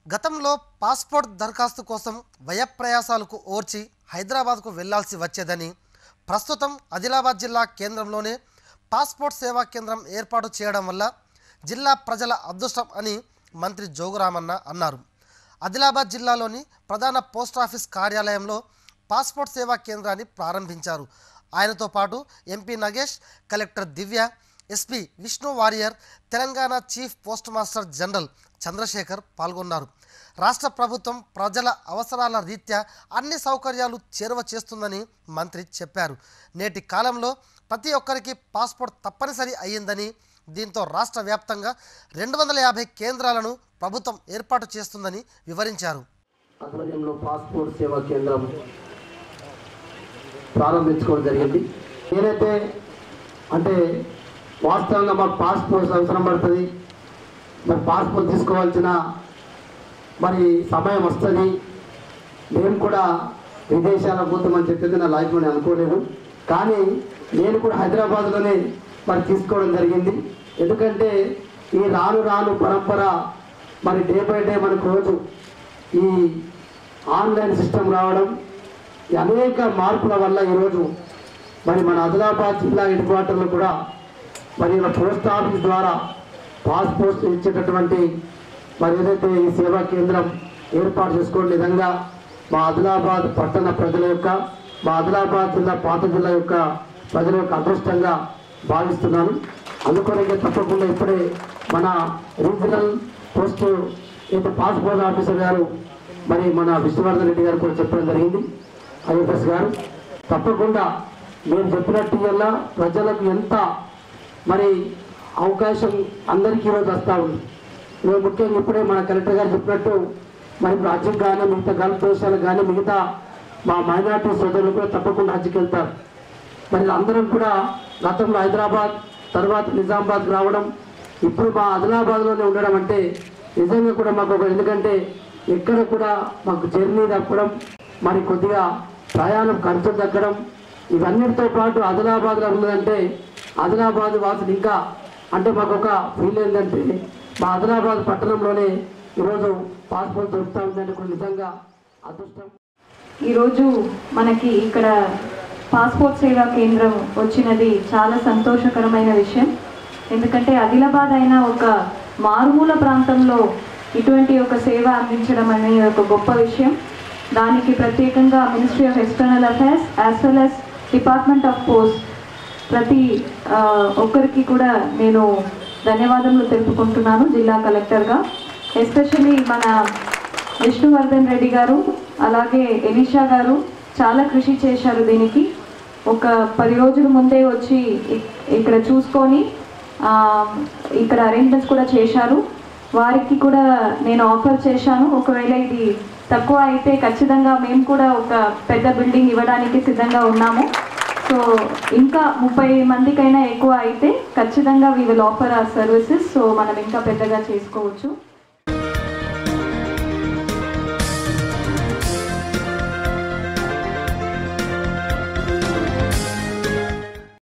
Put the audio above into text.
గతంలో పాస్పోర్ట్ దరఖాస్తు కోసం వ్యయప్రయాసాలకు ఓర్చి హైదరాబాద్కు వెళ్లాల్సి వచ్చేదని ప్రస్తుతం ఆదిలాబాద్ జిల్లా కేంద్రంలోనే పాస్పోర్ట్ సేవా కేంద్రం ఏర్పాటు చేయడం వల్ల జిల్లా ప్రజల అదృష్టం అని మంత్రి జోగురామన్న అన్నారు ఆదిలాబాద్ జిల్లాలోని ప్రధాన పోస్ట్ ఆఫీస్ కార్యాలయంలో పాస్పోర్ట్ సేవా కేంద్రాన్ని ప్రారంభించారు ఆయనతో పాటు MP Nagesh collector Divya SP Vishnu Warrier Telangana chief postmaster general Chandrasekhar పాల్గొన్నారు రాష్ట్ర ప్రభుత్వం ప్రజల అవసరాల రీత్యా అన్ని సౌకర్యాలు చేరువ చేస్తుందని మంత్రి చెప్పారు నేటి కాలంలో ప్రతి ఒక్కరికి పాస్పోర్ట్ తప్పనిసరి అయ్యిందని దీంతో రాష్ట్ర వ్యాప్తంగా రెండు వందల యాభై కేంద్రాలను ప్రభుత్వం ఏర్పాటు చేస్తుందని వివరించారు ఆధ్వర్యంలో పాస్పోర్ట్ సేవా కేంద్రం ప్రారంభించుకోవడం జరిగింది నేనైతే అంటే వాస్తవంగా మాకు పాస్పోర్ట్ అవసరం పడుతుంది మరి పాస్పోర్ట్ తీసుకోవాల్సిన మరి సమయం వస్తుంది నేను కూడా విదేశాలకు పోతామని చెప్పేది నా లైఫ్లో నేను అనుకోలేదు కానీ నేను కూడా హైదరాబాద్లోనే మరి తీసుకోవడం జరిగింది ఎందుకంటే ఈ రాను రాను పరంపర మరి డే బై డే మనకు రోజు ఈ ఆన్లైన్ సిస్టమ్ రావడం ఈ అనేక మార్పుల వల్ల ఈరోజు మరి మన ఆదిలాబాద్ జిల్లా హెడ్ క్వార్టర్లో కూడా మరి ఇలా పోస్ట్ ఆఫీస్ ద్వారా పాస్పోర్ట్స్ ఇచ్చేటటువంటి మరి ఏదైతే ఈ సేవా కేంద్రం ఏర్పాటు చేసుకోవడం విధంగా మా ఆదిలాబాద్ పట్టణ ప్రజల యొక్క మా ఆదిలాబాద్ జిల్లా పాత జిల్లా యొక్క ప్రజల యొక్క అదృష్టంగా భావిస్తున్నాను అందుకొరకే తప్పకుండా ఇప్పుడే మన రీజనల్ పోస్ట్ అయితే పాస్పోర్ట్ ఆఫీసర్ గారు మరి మన విష్ణువర్ధన్ రెడ్డి గారు కూడా చెప్పడం జరిగింది ఐఎఫ్ఎస్ గారు తప్పకుండా మీరు చెప్పినట్టు వల్ల ప్రజలకు ఎంత మరి అవకాశం అందరికీ ఈరోజు వస్తూ ఉంది ఈరోజు ముఖ్యంగా ఇప్పుడే మన కలెక్టర్ గారు చెప్పినట్టు మరి ఇప్పుడు హజ్కి కానీ మిగతా గల్ఫ్ దేశాలకు కానీ మిగతా మా మైనార్టీ సోదరులు కూడా తప్పకుండా హజ్కి వెళ్తారు మరి అందరం కూడా గతంలో హైదరాబాద్ తర్వాత నిజామాబాద్ రావడం ఇప్పుడు మా ఆదిలాబాద్లోనే ఉండడం అంటే నిజంగా కూడా మాకు ఒక ఎందుకంటే ఎక్కడ కూడా మాకు జర్నీ తప్పడం మరి కొద్దిగా ప్రయాణం ఖర్చు తగ్గడం ఇవన్నిటితో పాటు ఆదిలాబాద్లో ఉన్నదంటే ఆదిలాబాద్ వాసులు ఇంకా అంటే మాకు ఒక ఫీల్ ఏంటంటే మా ఆదిలాబాద్ పట్టణంలోనే ఈరోజు పాస్పోర్ట్ దొరుకుతూ ఉందంటే కూడా నిజంగా అదృష్టం ఈరోజు మనకి ఇక్కడ పాస్పోర్ట్ సేవా కేంద్రం వచ్చినది చాలా సంతోషకరమైన విషయం ఎందుకంటే ఆదిలాబాద్ అయిన ఒక మారుమూల ప్రాంతంలో ఇటువంటి ఒక సేవ అందించడం అనేది ఒక గొప్ప విషయం దానికి ప్రత్యేకంగా ministry of external affairs as well as department of post ప్రతి ఆ, ఒక్కరికి కూడా నేను ధన్యవాదములు తెలుపుకుంటున్నాను జిల్లా కలెక్టర్గా ఎస్పెషల్లీ మన విష్ణువర్ధన్ రెడ్డి గారు అలాగే ఎలీషా గారు చాలా కృషి చేశారు దీనికి ఒక పది రోజుల ముందే వచ్చి ఇక్- ఇక్కడ చూసుకొని ఆ, ఇక్కడ అరేంజ్మెంట్స్ కూడా చేశారు వారికి కూడా నేను ఆఫర్ చేశాను ఒకవేళ ఇది తక్కువ అయితే ఖచ్చితంగా మేము కూడా ఒక పెద్ద బిల్డింగ్ ఇవ్వడానికి సిద్ధంగా ఉన్నాము సో ఇంకా ముప్పై మందికైనా ఎక్కువ అయితే ఖచ్చితంగా we will offer our services so మనం ఇంకా పెద్దగా చేసుకోవచ్చు